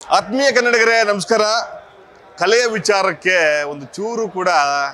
ಆತ್ಮೀಯ ಕನ್ನಡಿಗರೇ ನಮಸ್ಕಾರ ಕಲೆಯ ವಿಚಾರಕ್ಕೆ ಒಂದು ಚೂರು ಕೂಡ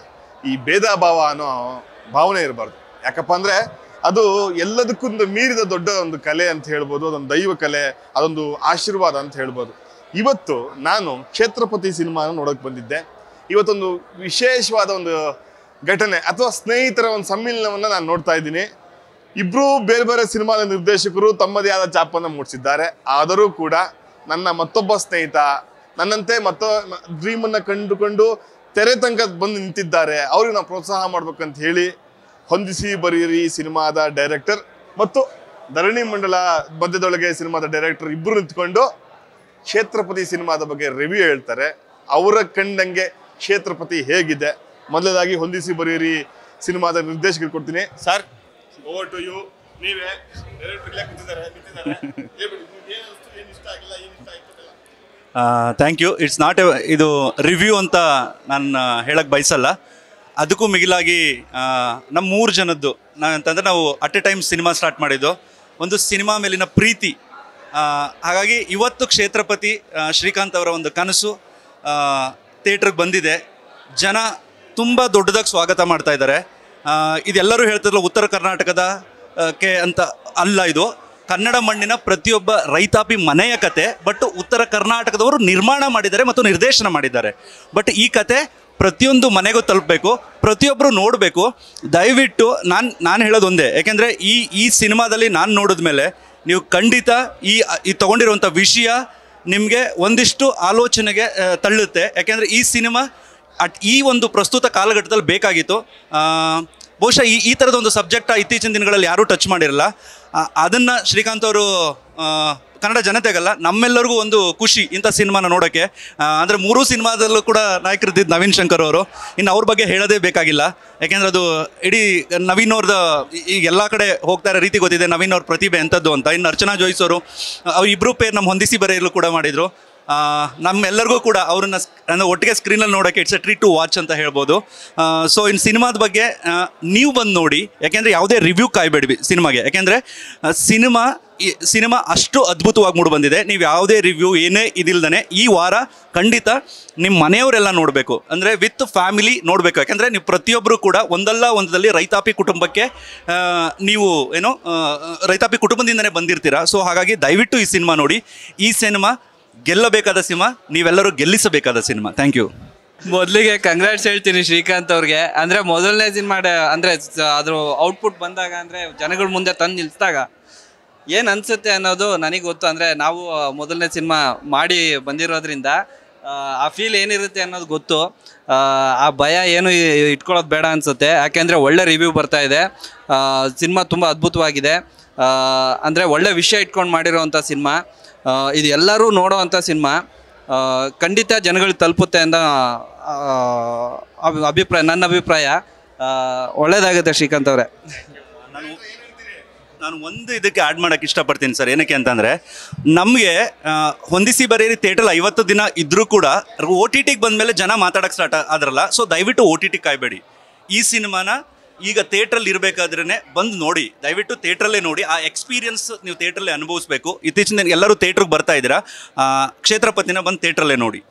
ಈ ಭೇದ ಭಾವ ಅನ್ನೋ ಭಾವನೆ ಇರಬಾರ್ದು ಯಾಕಪ್ಪ ಅಂದ್ರೆ ಅದು ಎಲ್ಲದಕ್ಕೊಂದು ಮೀರಿದ ದೊಡ್ಡ ಒಂದು ಕಲೆ ಅಂತ ಹೇಳ್ಬೋದು ಅದೊಂದು ದೈವ ಕಲೆ ಅದೊಂದು ಆಶೀರ್ವಾದ ಅಂತ ಹೇಳ್ಬೋದು ಇವತ್ತು ನಾನು ಕ್ಷೇತ್ರಪತಿ ಸಿನಿಮಾನ ನೋಡೋಕೆ ಬಂದಿದ್ದೆ ಇವತ್ತೊಂದು ವಿಶೇಷವಾದ ಒಂದು ಘಟನೆ ಅಥವಾ ಸ್ನೇಹಿತರ ಒಂದು ಸಮ್ಮಿಲನವನ್ನು ನಾನು ನೋಡ್ತಾ ಇದ್ದೀನಿ ಇಬ್ರು ಬೇರೆ ಬೇರೆ ಸಿನಿಮಾದ ನಿರ್ದೇಶಕರು ತಮ್ಮದೇ ಆದ ಚಾಪನ್ನು ಮೂಡಿಸಿದ್ದಾರೆ ಆದರೂ ಕೂಡ ನನ್ನ ಮತ್ತೊಬ್ಬ ಸ್ನೇಹಿತ ನನ್ನಂತೆ ಮತ್ತೊ ಡ್ರೀಮನ್ನು ಕಂಡುಕೊಂಡು ತೆರೆ ತನಕ ಬಂದು ನಿಂತಿದ್ದಾರೆ ಅವ್ರಿಗೆ ನಾವು ಪ್ರೋತ್ಸಾಹ ಮಾಡ್ಬೇಕಂತ ಹೇಳಿ ಹೊಂದಿಸಿ ಬರೀರಿ ಸಿನಿಮಾದ ಡೈರೆಕ್ಟರ್ ಮತ್ತು ಧರಣಿ ಮಂಡಲ ಮಧ್ಯದೊಳಗೆ ಸಿನಿಮಾದ ಡೈರೆಕ್ಟರ್ ಇಬ್ಬರು ನಿಂತ್ಕೊಂಡು ಕ್ಷೇತ್ರಪತಿ ಸಿನಿಮಾದ ಬಗ್ಗೆ ರಿವ್ಯೂ ಹೇಳ್ತಾರೆ ಅವರ ಕಂಡಂಗೆ ಕ್ಷೇತ್ರಪತಿ ಹೇಗಿದೆ ಮೊದಲದಾಗಿ ಹೊಂದಿಸಿ ಬರೀರಿ ಸಿನಿಮಾದ ನಿರ್ದೇಶಕರು ಕೊಡ್ತೀನಿ ಸರ್ ಓವರ್ ಟು ಯು ನೀವೇ ಡೈರೆಕ್ಟರ್ ಇಲ್ಲೇ ಕೂತಿದ್ದಾರೆ ನಿಂತಿದ್ದಾರೆ ಹೇಳ್ಬಿಡಿ, ನಿಮ್ಗೆ ಏನ್ ಅನ್ಸ್ತು, ಏನ್ ಇಷ್ಟ ಆಗಿಲ್ಲ ಏನ್ ಇಷ್ಟ ಆಯ್ತು ಅದೆಲ್ಲ. Thank you it's not a ಇದು ರಿವ್ಯೂ ಅಂತ ನಾನು ಹೇಳಕ್ಕೆ ಬಯಸಲ್ಲ ಅದಕ್ಕೂ ಮಿಗಿಲಾಗಿ ಆ, ನಮ್ಮ ಮೂರು ಜನದ್ದು ನಾ ಅಂತಂದರೆ ನಾವು at a time cinema start ಮಾಡಿದ್ದು ಒಂದು ಸಿನಿಮಾ ಮೇಲಿನ ಪ್ರೀತಿ ಆ, ಹಾಗಾಗಿ ಇವತ್ತು ಕ್ಷೇತ್ರಪತಿ ಆ, ಶ್ರೀಕಾಂತ್ ಅವರ ಒಂದು ಕನಸು ಥಿಯೇಟ್ರಿಗೆ ಬಂದಿದೆ ಜನ ತುಂಬ ದೊಡ್ಡದಾಗಿ ಸ್ವಾಗತ ಮಾಡ್ತಾ ಇದ್ದಾರೆ ಆ, ಇದೆಲ್ಲರೂ ಹೇಳ್ತಿರಲ್ಲ ಉತ್ತರ ಕರ್ನಾಟಕದ ಆ, ಕೆ ಅಂತ ಅಲ್ಲ ಇದು ಕನ್ನಡ ಮಣ್ಣಿನ ಪ್ರತಿಯೊಬ್ಬ ರೈತಾಪಿ ಮನೆಯ ಕತೆ ಬಟ್ ಉತ್ತರ ಕರ್ನಾಟಕದವರು ನಿರ್ಮಾಣ ಮಾಡಿದ್ದಾರೆ ಮತ್ತು ನಿರ್ದೇಶನ ಮಾಡಿದ್ದಾರೆ ಬಟ್ ಈ ಕತೆ ಪ್ರತಿಯೊಂದು ಮನೆಗೂ ತಲುಪಬೇಕು ಪ್ರತಿಯೊಬ್ಬರು ನೋಡಬೇಕು ದಯವಿಟ್ಟು ನಾನು ನಾನು ಹೇಳೋದು ಒಂದೇ ಯಾಕೆಂದರೆ ಈ ಈ ಸಿನಿಮಾದಲ್ಲಿ ನಾನು ನೋಡಿದ ಮೇಲೆ ನೀವು ಖಂಡಿತ ಈ ಈ ತೊಗೊಂಡಿರುವಂಥ ವಿಷಯ ನಿಮಗೆ ಒಂದಿಷ್ಟು ಆಲೋಚನೆಗೆ ಆ, ತಳ್ಳುತ್ತೆ ಯಾಕೆಂದರೆ ಈ ಸಿನಿಮಾ ಅಟ್ ಈ ಒಂದು ಪ್ರಸ್ತುತ ಕಾಲಘಟ್ಟದಲ್ಲಿ ಬೇಕಾಗಿತ್ತು ಆ, ಬಹುಶಃ ಈ ಈ ಥರದ ಒಂದು ಸಬ್ಜೆಕ್ಟ್ ಇತ್ತೀಚಿನ ದಿನಗಳಲ್ಲಿ ಯಾರೂ ಟಚ್ ಮಾಡಿರಲ್ಲ ಆ, ಅದನ್ನ ಶ್ರೀಕಾಂತ್ ಅವರು ಆ, ಕನ್ನಡ ಜನತೆಗಲ್ಲ ನಮ್ಮೆಲ್ಲರಿಗೂ ಒಂದು ಖುಷಿ ಇಂಥ ಸಿನಿಮಾನ ನೋಡೋಕ್ಕೆ ಆ, ಅಂದ್ರೆ ಮೂರೂ ಸಿನಿಮಾದಲ್ಲೂ ಕೂಡ ನಾಯಕರಿದ್ದಿದ್ದು ನವೀನ್ ಶಂಕರ್ ಅವರು ಇನ್ನು ಅವ್ರ ಬಗ್ಗೆ ಹೇಳೋದೇ ಬೇಕಾಗಿಲ್ಲ ಯಾಕೆಂದ್ರೆ ಅದು ಇಡೀ ನವೀನ್ ಅವ್ರದ್ದು ಈಗ ಎಲ್ಲ ಕಡೆ ಹೋಗ್ತಾ ಇರೋ ರೀತಿ ಗೊತ್ತಿದೆ ನವೀನ್ ಅವ್ರ ಪ್ರತಿಭೆ ಎಂಥದ್ದು ಅಂತ ಇನ್ನು ಅರ್ಚನಾ ಜೋಯ್ಸ್ ಅವರು ಅವ್ರು ಇಬ್ಬರು ಪೇರ್ ನಮ್ಮ ಹೊಂದಿಸಿ ಬರೆಯಲು ಕೂಡ ಮಾಡಿದರು ಆ, ನಮ್ಮೆಲ್ಲರಿಗೂ ಕೂಡ ಅವ್ರನ್ನ ಸ್- ಅಂದ್ರೆ ಒಟ್ಟಿಗೆ ಸ್ಕ್ರೀನಲ್ಲಿ ನೋಡೋಕ್ಕೆ it's a treat to watch ಅಂತ ಹೇಳ್ಬೋದು ಸೊ ಇನ್ನು ಸಿನಿಮಾದ ಬಗ್ಗೆ ಆ, ನೀವು ಬಂದು ನೋಡಿ ಯಾಕೆಂದರೆ ಯಾವುದೇ ರಿವ್ಯೂ ಕಾಯ್ಬೇಡಿ ಸಿನಿಮಾಗೆ ಯಾಕೆಂದರೆ ಸಿನಿಮಾ ಸಿನಿಮಾ ಅಷ್ಟು ಅದ್ಭುತವಾಗಿ ಮೂಡಿ ಬಂದಿದೆ ನೀವು ಯಾವುದೇ ರಿವ್ಯೂ ಏನೇ ಇದಿಲ್ದೇ ಈ ವಾರ ಖಂಡಿತ ನಿಮ್ಮ ಮನೆಯವರೆಲ್ಲ ನೋಡಬೇಕು ಅಂದರೆ ವಿತ್ ಫ್ಯಾಮಿಲಿ ನೋಡಬೇಕು ಯಾಕೆಂದರೆ ನೀವು ಪ್ರತಿಯೊಬ್ಬರು ಕೂಡ ಒಂದಲ್ಲ ಒಂದರಲ್ಲಿ ರೈತಾಪಿ ಕುಟುಂಬಕ್ಕೆ ಆ, ನೀವು ಏನೋ ಆ, ರೈತಾಪಿ ಕುಟುಂಬದಿಂದನೇ ಬಂದಿರ್ತೀರಾ ಸೊ ಹಾಗಾಗಿ ದಯವಿಟ್ಟು ಈ ಸಿನಿಮಾ ನೋಡಿ ಈ ಸಿನಿಮಾ ಗೆಲ್ಲಬೇಕಾದ ಸಿನಿಮಾ ನೀವೆಲ್ಲರೂ ಗೆಲ್ಲಿಸಬೇಕಾದ ಸಿನಿಮಾ ಥ್ಯಾಂಕ್ ಯು ಮೊದಲಿಗೆ ಕಂಗ್ರಾಟ್ಸ್ ಹೇಳ್ತೀನಿ ಶ್ರೀಕಾಂತ್ ಅವ್ರಿಗೆ ಅಂದ್ರೆ ಮೊದಲನೇ ಸಿನಿಮಾ ಅಂದ್ರೆ ಸ- ಅದ್ರ ಔಟ್ಪುಟ್ ಬಂದಾಗ ಅಂದ್ರೆ ಜನಗಳ ಮುಂದೆ ತಂದು ನಿಲ್ಸಿದಾಗ ಏನು ಅನ್ಸುತ್ತೆ ಅನ್ನೋದು ನನಗೆ ಗೊತ್ತು ಅಂದ್ರೆ ನಾವು ಮೊದಲನೇ ಸಿನಿಮಾ ಮಾಡಿ ಬಂದಿರೋದ್ರಿಂದ ಆ, ಆ ಫೀಲ್ ಏನಿರುತ್ತೆ ಅನ್ನೋದು ಗೊತ್ತು ಆ, ಆ ಭಯ ಏನು ಇ- ಇಟ್ಕೊಳ್ಳೋದು ಬೇಡ ಅನ್ಸುತ್ತೆ ಯಾಕೆಂದ್ರೆ ಒಳ್ಳೆ ರಿವ್ಯೂ ಬರ್ತಾ ಇದೆ ಸಿನಿಮಾ ತುಂಬ ಅದ್ಭುತವಾಗಿದೆ ಆ, ಅಂದ್ರೆ ಒಳ್ಳೆ ವಿಷಯ ಇಟ್ಕೊಂಡು ಮಾಡಿರೋವಂಥ ಸಿನಿಮಾ ಇದು ಎಲ್ಲರೂ ನೋಡೋವಂಥ ಸಿನಿಮಾ ಆ, ಖಂಡಿತ ಜನಗಳಿಗೆ ತಲುಪುತ್ತೆ ಅಂತ ಆ, ಅಭಿ- ಅಭಿಪ್ರಾಯ ನನ್ನ ಅಭಿಪ್ರಾಯ ಆ, ಒಳ್ಳೇದಾಗುತ್ತೆ ಶ್ರೀಕಾಂತ್ ಅವರೇ ನಾನು ನಾನು ಒಂದು ಇದಕ್ಕೆ ಆ್ಯಡ್ ಮಾಡೋಕ್ಕೆ ಇಷ್ಟಪಡ್ತೀನಿ ಸರ್ ಏನಕ್ಕೆ ಅಂತಂದರೆ ನಮಗೆ ಹೊಂದಿಸಿ ಬರೀರಿ ಥಿಯೇಟ್ರಲ್ಲಿ ಐವತ್ತು ದಿನ ಇದ್ದರೂ ಕೂಡ ಓ ಟಿ ಟಿಗೆ ಬಂದಮೇಲೆ ಜನ ಮಾತಾಡೋಕ್ಕೆ ಸ್ಟಾರ್ಟ್ ಆದ್ರಲ್ಲ ಸೊ ದಯವಿಟ್ಟು ಓ ಟಿ ಟಿ ಕಾಯಬೇಡಿ ಈ ಸಿನಿಮಾನ ಈಗ ಥಿಯೇಟ್ರಲ್ಲಿ ಇರಬೇಕಾದ್ರೇ ಬಂದು ನೋಡಿ ದಯವಿಟ್ಟು ಥಿಯೇಟ್ರಲ್ಲೇ ನೋಡಿ ಆ ಎಕ್ಸ್ಪೀರಿಯನ್ಸ್ ನೀವು ಥಿಯೇಟ್ರಲ್ಲೇ ಅನುಭವಿಸ್ಬೇಕು ಇತ್ತೀಚಿನ ದಿನ ಎಲ್ಲರೂ ಥಿಯೇಟ್ರಿಗೆ ಬರ್ತಾ ಇದ್ದೀರಾ ಆ, ಕ್ಷೇತ್ರಪತಿನ ಬಂದು ಥಿಯೇಟ್ರಲ್ಲೇ ನೋಡಿ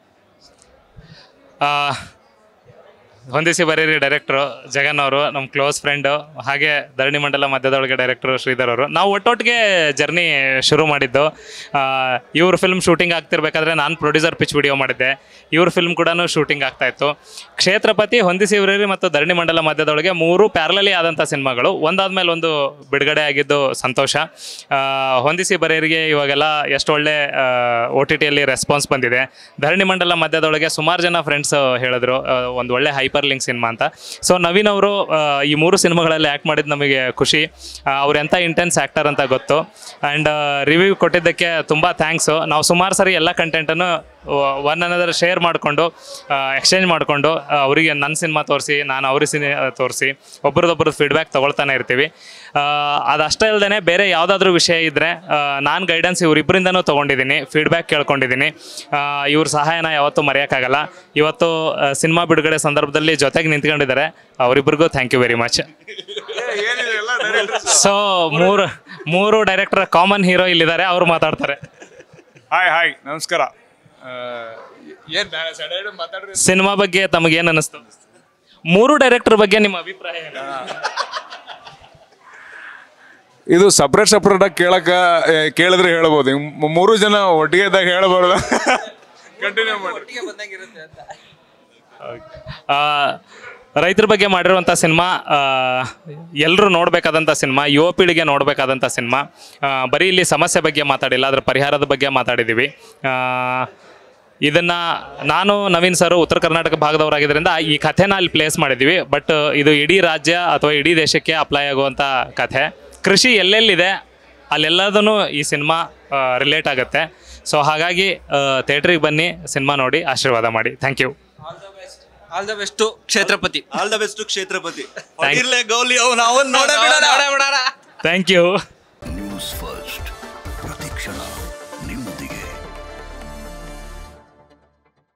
ಆ, ಹೊಂದಿಸಿ ಬರೀರಿ ಡೈರೆಕ್ಟ್ರು ಜಗನ್ ಅವರು ನಮ್ಮ ಕ್ಲೋಸ್ ಫ್ರೆಂಡು ಹಾಗೆ ಧರಣಿ ಮಂಡಲ ಮಧ್ಯದೊಳಗೆ ಡೈರೆಕ್ಟ್ರು ಶ್ರೀಧರ್ ಅವರು ನಾವು ಒಟ್ಟೊಟ್ಟಿಗೆ ಜರ್ನಿ ಶುರು ಮಾಡಿದ್ದು ಆ, ಇವ್ರ ಫಿಲ್ಮ್ ಶೂಟಿಂಗ್ ಆಗ್ತಿರ್ಬೇಕಾದ್ರೆ ನಾನು ಪ್ರೊಡ್ಯೂಸರ್ ಪಿಚ್ ವಿಡಿಯೋ ಮಾಡಿದ್ದೆ ಇವ್ರ ಫಿಲ್ಮ್ ಕೂಡ ಶೂಟಿಂಗ್ ಆಗ್ತಾ ಇತ್ತು ಕ್ಷೇತ್ರಪತಿ ಹೊಂದಿಸಿ ಬರೀರಿ ಮತ್ತು ಧರಣಿ ಮಂಡಲ ಮಧ್ಯದೊಳಗೆ ಮೂರು ಪ್ಯಾರಲಲಿ ಆದಂಥ ಸಿನಿಮಾಗಳು ಒಂದಾದ್ಮೇಲೆ ಒಂದು ಬಿಡುಗಡೆ ಆಗಿದ್ದು ಸಂತೋಷ ಆ, ಹೊಂದಿಸಿ ಬರೀರಿಗೆ ಇವಾಗೆಲ್ಲ ಎಷ್ಟು ಒಳ್ಳೆ ಒ ಟಿ ಟಿಯಲ್ಲಿ ರೆಸ್ಪಾನ್ಸ್ ಬಂದಿದೆ ಧರಣಿ ಮಂಡಲ ಮಧ್ಯದೊಳಗೆ ಸುಮಾರು ಜನ ಫ್ರೆಂಡ್ಸ್ ಹೇಳಿದ್ರು ಆ, ಒಂದು ಒಳ್ಳೆ ಹೈಪರ್ ಲಿಂಕ್ ಸಿನಿಮಾ ಅಂತ ಸೊ ನವೀನ್ ಅವರು ಆ, ಈ ಮೂರು ಸಿನಿಮಾಗಳಲ್ಲಿ ಆ್ಯಕ್ಟ್ ಮಾಡಿದ್ದು ನಮಗೆ ಖುಷಿ ಅವ್ರು ಎಂಥ ಇಂಟೆನ್ಸ್ ಆ್ಯಕ್ಟರ್ ಅಂತ ಗೊತ್ತು ಆ್ಯಂಡ್ ರಿವ್ಯೂ ಕೊಟ್ಟಿದ್ದಕ್ಕೆ ತುಂಬ ಥ್ಯಾಂಕ್ಸು ನಾವು ಸುಮಾರು ಸರಿ ಎಲ್ಲ ಕಂಟೆಂಟನ್ನು ಒನ್ ಅನ್ನೋದರ ಶೇರ್ ಮಾಡಿಕೊಂಡು ಎಕ್ಸ್ಚೇಂಜ್ ಮಾಡಿಕೊಂಡು ಅವರಿಗೆ ನನ್ನ ಸಿನಿಮಾ ತೋರಿಸಿ ನಾನು ಅವ್ರಿಗೆ ಸಿನಿ ತೋರಿಸಿ ಒಬ್ರದೊಬ್ರದ್ದು ಫೀಡ್ಬ್ಯಾಕ್ ತೊಗೊಳ್ತಾನೆ ಇರ್ತೀವಿ ಆ, ಅದಷ್ಟೇ ಅಲ್ಲದೆ ಬೇರೆ ಯಾವುದಾದ್ರೂ ವಿಷಯ ಇದ್ದರೆ ನಾನು ಗೈಡೆನ್ಸ್ ಇವರಿಬ್ಬರಿಂದನೂ ತೊಗೊಂಡಿದ್ದೀನಿ ಫೀಡ್ಬ್ಯಾಕ್ ಕೇಳ್ಕೊಂಡಿದ್ದೀನಿ ಆ, ಇವ್ರ ಸಹಾಯನ ಯಾವತ್ತೂ ಮರೆಯೋಕ್ಕಾಗಲ್ಲ ಇವತ್ತು ಸಿನಿಮಾ ಬಿಡುಗಡೆ ಸಂದರ್ಭದಲ್ಲಿ ಜೊತೆಗೆ ನಿಂತ್ಕೊಂಡಿದ್ದಾರೆ ಅವರಿಬ್ಬರಿಗೂ thank you very much so ಮೂರು ಮೂರು ಡೈರೆಕ್ಟರ್ ಕಾಮನ್ ಹೀರೋ ಇಲ್ಲಿದ್ದಾರೆ ಅವ್ರು ಮಾತಾಡ್ತಾರೆ ಹಾಯ್ ಹಾಯ್ ನಮಸ್ಕಾರ ಏನು ಸಡನ್ ಮಾತಾಡ್ರಿ ಸಿನಿಮಾ ಬಗ್ಗೆ ತಮಗೇನು ಅನ್ನಿಸ್ತು ಮೂರು ಡೈರೆಕ್ಟರ್ ಬಗ್ಗೆ ನಿಮ್ಮ ಅಭಿಪ್ರಾಯ ಏನು? ಇದು ಸಪ್ರೇಟ್ ಸಪ್ರೇಟ್ ಆಗಿ ಕೇಳಕ ಏ, ಕೇಳಿದ್ರೆ ಹೇಳ್ಬೋದು ಹಿಂಗ್ ಮೂ- ಮೂರು ಜನ ಒಟ್ಟಿಗೆ ಇದ್ದಾಗ ಹೇಳ್ಬಾರ್ದ ಕಂಟಿನ್ಯೂ ಮಾಡಿ ಆ, ರೈತರ ಬಗ್ಗೆ ಮಾಡಿರುವಂಥ ಸಿನಿಮಾ ಎಲ್ಲರೂ ನೋಡಬೇಕಾದಂಥ ಸಿನಿಮಾ ಯುವ ಪೀಳಿಗೆ ನೋಡಬೇಕಾದಂಥ ಸಿನಿಮಾ ಆ, ಬರೀ ಇಲ್ಲಿ ಸಮಸ್ಯೆ ಬಗ್ಗೆ ಮಾತಾಡಿಲ್ಲ ಅದ್ರ ಪರಿಹಾರದ ಬಗ್ಗೆ ಮಾತಾಡಿದ್ದೀವಿ ಆ, ಇದನ್ನ ನಾನು ನವೀನ್ ಸರ್ ಉತ್ತರ ಕರ್ನಾಟಕ ಭಾಗದವರಾಗಿದ್ದರಿಂದ ಈ ಕಥೆನ ಅಲ್ಲಿ ಪ್ಲೇಸ್ ಮಾಡಿದ್ದೀವಿ ಬಟ್ ಇದು ಇಡೀ ರಾಜ್ಯ ಅಥವಾ ಇಡೀ ದೇಶಕ್ಕೆ ಅಪ್ಲೈ ಆಗುವಂಥ ಕಥೆ ಕೃಷಿ ಎಲ್ಲೆಲ್ಲಿದೆ ಅಲ್ಲೆಲ್ಲದೂ ಈ ಸಿನಿಮಾ ರಿಲೇಟ್ ಆಗುತ್ತೆ ಸೊ ಹಾಗಾಗಿ ಥಿಯೇಟ್ರಿಗೆ ಬನ್ನಿ ಸಿನಿಮಾ ನೋಡಿ ಆಶೀರ್ವಾದ ಮಾಡಿ thank you all the best Kshetrapati all the best Kshetrapati ಹೊಡಿರ್ಲೆ ಗೌಲಿ ಅವ್ನು ಅವನ್ ನೋಡ ಥ್ಯಾಂಕ್ ಯು ನ್ಯೂಸ್ ಫಸ್ಟ್